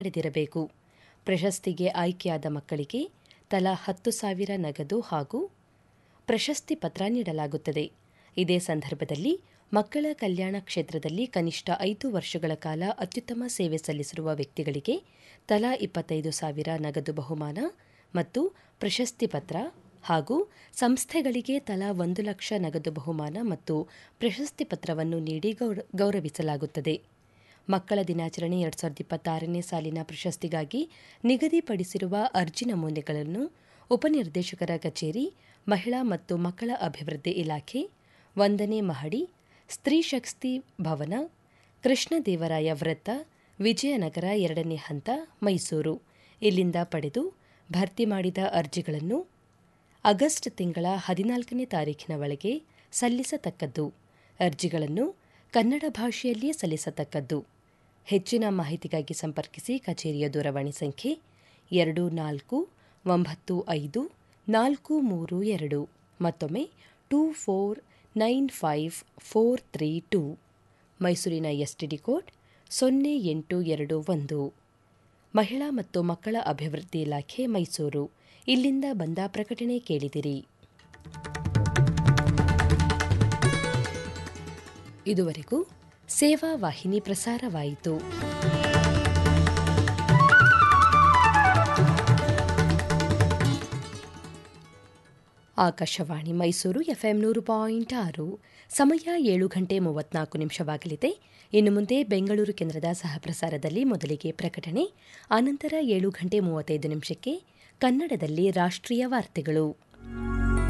ಪಡೆದಿರಬೇಕು ಪ್ರಶಸ್ತಿಗೆ ಆಯ್ಕೆಯಾದ ಮಕ್ಕಳಿಗೆ ತಲಾ ಹತ್ತು ಸಾವಿರ ನಗದು ಹಾಗೂ ಪ್ರಶಸ್ತಿ ಪತ್ರ ನೀಡಲಾಗುತ್ತದೆ ಇದೇ ಸಂದರ್ಭದಲ್ಲಿ ಮಕ್ಕಳ ಕಲ್ಯಾಣ ಕ್ಷೇತ್ರದಲ್ಲಿ ಕನಿಷ್ಠ ಐದು ವರ್ಷಗಳ ಕಾಲ ಅತ್ಯುತ್ತಮ ಸೇವೆ ಸಲ್ಲಿಸಿರುವ ವ್ಯಕ್ತಿಗಳಿಗೆ ತಲಾ ಇಪ್ಪತ್ತೈದು ಸಾವಿರ ನಗದು ಬಹುಮಾನ ಮತ್ತು ಪ್ರಶಸ್ತಿ ಪತ್ರ ಹಾಗೂ ಸಂಸ್ಥೆಗಳಿಗೆ ತಲಾ ಒಂದು ಲಕ್ಷ ನಗದು ಬಹುಮಾನ ಮತ್ತು ಪ್ರಶಸ್ತಿ ಪತ್ರವನ್ನು ನೀಡಿ ಗೌರವಿಸಲಾಗುತ್ತದೆ ಮಕ್ಕಳ ದಿನಾಚರಣೆ ಎರಡು ಸಾವಿರದ ಇಪ್ಪತ್ತಾರನೇ ಸಾಲಿನ ಪ್ರಶಸ್ತಿಗಾಗಿ ನಿಗದಿಪಡಿಸಿರುವ ಅರ್ಜಿ ನಮೂನೆಗಳನ್ನು ಉಪನಿರ್ದೇಶಕರ ಕಚೇರಿ ಮಹಿಳಾ ಮತ್ತು ಮಕ್ಕಳ ಅಭಿವೃದ್ಧಿ ಇಲಾಖೆ ಒಂದನೇ ಮಹಡಿ ಸ್ತ್ರೀ ಶಕ್ತಿ ಭವನ ಕೃಷ್ಣದೇವರಾಯ ವೃತ್ತ ವಿಜಯನಗರ ಎರಡನೇ ಹಂತ ಮೈಸೂರು ಇಲ್ಲಿಂದ ಪಡೆದು ಭರ್ತಿ ಮಾಡಿದ ಅರ್ಜಿಗಳನ್ನು ಆಗಸ್ಟ್ ತಿಂಗಳ ಹದಿನಾಲ್ಕನೇ ತಾರೀಖಿನ ಒಳಗೆ ಸಲ್ಲಿಸತಕ್ಕದ್ದು ಅರ್ಜಿಗಳನ್ನು ಕನ್ನಡ ಭಾಷೆಯಲ್ಲಿಯೇ ಸಲ್ಲಿಸತಕ್ಕದ್ದು ಹೆಚ್ಚಿನ ಮಾಹಿತಿಗಾಗಿ ಸಂಪರ್ಕಿಸಿ ಕಚೇರಿಯ ದೂರವಾಣಿ ಸಂಖ್ಯೆ ಎರಡು ನಾಲ್ಕು ಒಂಬತ್ತು ಐದು ನಾಲ್ಕು ಮೂರು ಎರಡು ಮತ್ತೊಮ್ಮೆ two four nine five four three two ಮೈಸೂರಿನ ಎಸ್ಟಿಡಿ ಕೋಡ್ ಸೊನ್ನೆ ಎಂಟು ಎರಡು ಒಂದು ಮಹಿಳಾ ಮತ್ತು ಮಕ್ಕಳ ಅಭಿವೃದ್ಧಿ ಇಲಾಖೆ ಮೈಸೂರು ಇಲ್ಲಿಂದ ಬಂದ ಪ್ರಕಟಣೆ ಕೇಳಿದಿರಿ ಇದುವರೆಗೂ ಸೇವಾ ವಾಹಿನಿ ಪ್ರಸಾರವಾಯಿತು ಆಕಾಶವಾಣಿ ಮೈಸೂರು ಎಫ್ಎಂ ನೂರು ಪಾಯಿಂಟ್ ಆರು ಸಮಯ ಏಳು ಗಂಟೆ ಮೂವತ್ನಾಲ್ಕು ನಿಮಿಷವಾಗಲಿದೆ ಇನ್ನು ಮುಂದೆ ಬೆಂಗಳೂರು ಕೇಂದ್ರದ ಸಹಪ್ರಸಾರದಲ್ಲಿ ಮೊದಲಿಗೆ ಪ್ರಕಟಣೆ ಆನಂತರ ಏಳು ಗಂಟೆ ಮೂವತ್ತೈದು ನಿಮಿಷಕ್ಕೆ ಕನ್ನಡದಲ್ಲಿ ರಾಷ್ಟ್ರೀಯ ವಾರ್ತೆಗಳು